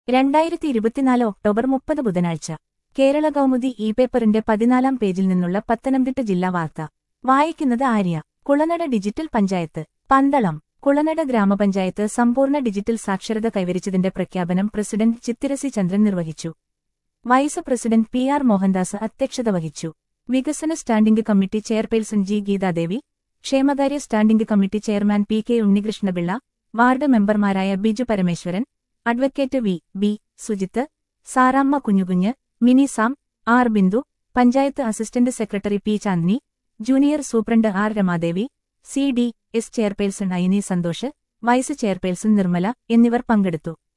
രണ്ടായിരത്തി ഇരുപത്തിനാല് ഒക്ടോബർ മുപ്പത് ബുധനാഴ്ച കേരള കൗമുദി ഇ പേപ്പറിന്റെ പതിനാലാം പേജിൽ നിന്നുള്ള പത്തനംതിട്ട ജില്ലാ വാർത്ത വായിക്കുന്നത് ആര്യ കുളനട ഡിജിറ്റൽ പഞ്ചായത്ത് പന്തളം കുളനട ഗ്രാമപഞ്ചായത്ത് സമ്പൂർണ്ണ ഡിജിറ്റൽ സാക്ഷരത കൈവരിച്ചതിന്റെ പ്രഖ്യാപനം പ്രസിഡന്റ് ചിത്തിരസി ചന്ദ്രൻ നിർവഹിച്ചു vice president P R Mohandas അധ്യക്ഷത വഹിച്ചു വികസന standing committee chairperson G Geethadevi ക്ഷേമകാര്യ standing committee chairman P K Unnikrishnapillai ward മെമ്പർമാരായ Biju Parameswaran advocate V B Sujith Saramma Kunjukunju Mini Sam R Bindu panchayat assistant secretary P Chandni junior superintendent R Ramadevi C D S chairperson Aini Santhosh vice chairperson Nirmala എന്നിവർ പങ്കെടുത്തു